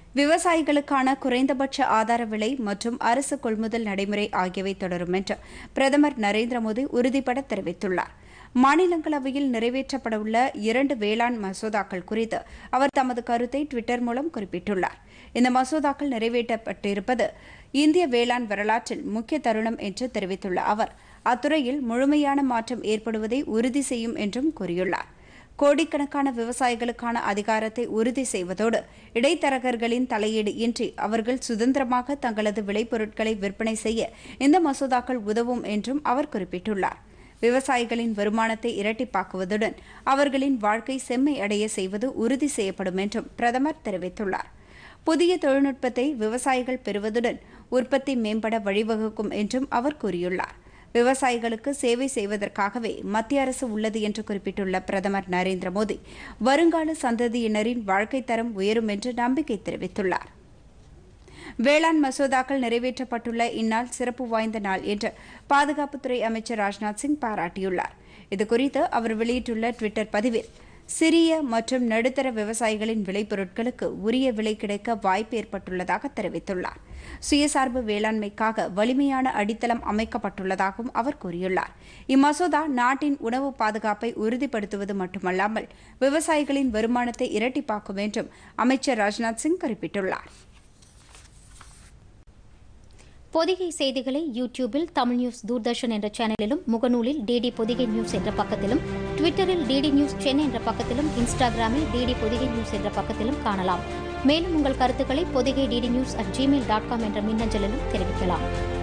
விவசாயிகளுக்கான குறைந்தபட்ச ஆதார விலை மற்றும் அரசு கொள்முதல் நடைமுறை ஆகியவை தொடரும் என்று பிரதமர் நரேந்திர மோடி உறுதிபட தெரிவித்துள்ளார் மாநிலங்களவையில் நிறைவேற்றப்படவுள்ள இரண்டு வேளாண் மசோதாக்கள் குறித்து அவர் தமது கருத்தை டுவிட்டர் மூலம் குறிப்பிட்டுள்ளார் இந்த மசோதாக்கள் நிறைவேற்றப்பட்டிருப்பது இந்திய வேளாண் வரலாற்றில் முக்கிய தருணம் என்று தெரிவித்துள்ள அவர் அத்துறையில் முழுமையான மாற்றம் ஏற்படுவதை உறுதி செய்யும் என்றும் கூறியுள்ளார் கோடிக்கணக்கான விவசாயிகளுக்கான அதிகாரத்தை உறுதி செய்வதோடு இடைத்தரகர்களின் தலையீடு இன்றி அவர்கள் சுதந்திரமாக தங்களது விளைபொருட்களை விற்பனை செய்ய இந்த மசோதாக்கள் உதவும் என்றும் அவர் குறிப்பிட்டுள்ளார் விவசாயிகளின் வருமானத்தை இரட்டிப்பாக்குவதுடன் அவர்களின் வாழ்க்கை செம்மை அடைய செய்வது உறுதி செய்யப்படும் என்றும் பிரதமர் தெரிவித்துள்ளார் புதிய தொழில்நுட்பத்தை விவசாயிகள் பெறுவதுடன் உற்பத்தி மேம்பட வழிவகுக்கும் என்றும் அவர் கூறியுள்ளார் விவசாயிகளுக்கு சேவை செய்வதற்காகவே மத்திய அரசு உள்ளது என்று குறிப்பிட்டுள்ள பிரதமர் நரேந்திர மோடி வருங்கால சந்ததியினரின் வாழ்க்கை தரம் உயரும் என்று நம்பிக்கை தெரிவித்துள்ளார் வேளாண் மசோதாக்கள் நிறைவேற்றப்பட்டுள்ள இந்நாள் சிறப்பு வாய்ந்த நாள் என்று பாதுகாப்புத்துறை அமைச்சர் ராஜ்நாத் சிங் பாராட்டியுள்ளார் இதுகுறித்து அவர் வெளியிட்டுள்ள டுவிட்டர் பதிவில் சிறிய மற்றும் நடுத்தர விவசாயிகளின் விளைபொருட்களுக்கு உரிய விலை கிடைக்க வாய்ப்பு ஏற்பட்டுள்ளதாக தெரிவித்துள்ளார் சுயசார்பு வேளாண்மைக்காக வலிமையான அடித்தளம் அமைக்கப்பட்டுள்ளதாகவும் அவர் கூறியுள்ளார் இம்மசோதா நாட்டின் உணவு பாதுகாப்பை உறுதிப்படுத்துவது மட்டுமல்லாமல் விவசாயிகளின் வருமானத்தை இரட்டிப்பாக்கும் என்றும் அமைச்சர் ராஜ்நாத் சிங் குறிப்பிட்டுள்ளார் பொதிகை செய்திகளை யூடியூபில் தமிழ் நியூஸ் தூர்தர்ஷன் என்ற சேனலிலும் முகநூலில் டிடி பொதிகை நியூஸ் என்ற பக்கத்திலும் ட்விட்டரில் டிடி நியூஸ் சென்னை என்ற பக்கத்திலும் இன்ஸ்டாகிராமில் டிடி பொதிகை நியூஸ் என்ற பக்கத்திலும் காணலாம் மேலும் உங்கள் கருத்துக்களை Podhigai DD news at Gmail dot com என்ற மின்னஞ்சலிலும் தெரிவிக்கலாம்